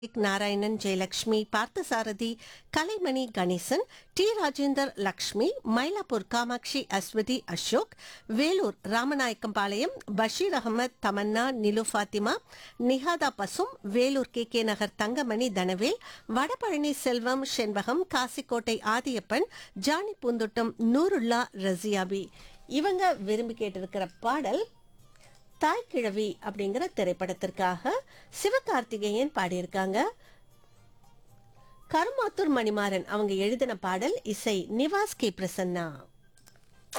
Narayanan Jayalakshmi Parthasarathy Kalaimani Ganesan T Rajender Lakshmi Mylapore Kamakshi Aswathi Ashok Vellore Ramanayakkampalayam Basheer Ahmed Tamanna Nilu Fathima Nihadha பசும் Vellore K K Nagar Thangamani Thanavel Vadapalani Selvam Shenbagam Kasikottai Adhiyappan Johnny Poonthottam Noorullah ரசியாபி இவங்க விரும்பி கேட்டிருக்கிற பாடல் தாய்க்கிழவி அப்படிங்கிற திரைப்படத்திற்காக சிவகார்த்திகேயன் பாடியிருக்காங்க கருமாத்தூர் மணிமாறன் அவங்க எழுதின பாடல் இசை நிவாஸ் கே பிரசன்னா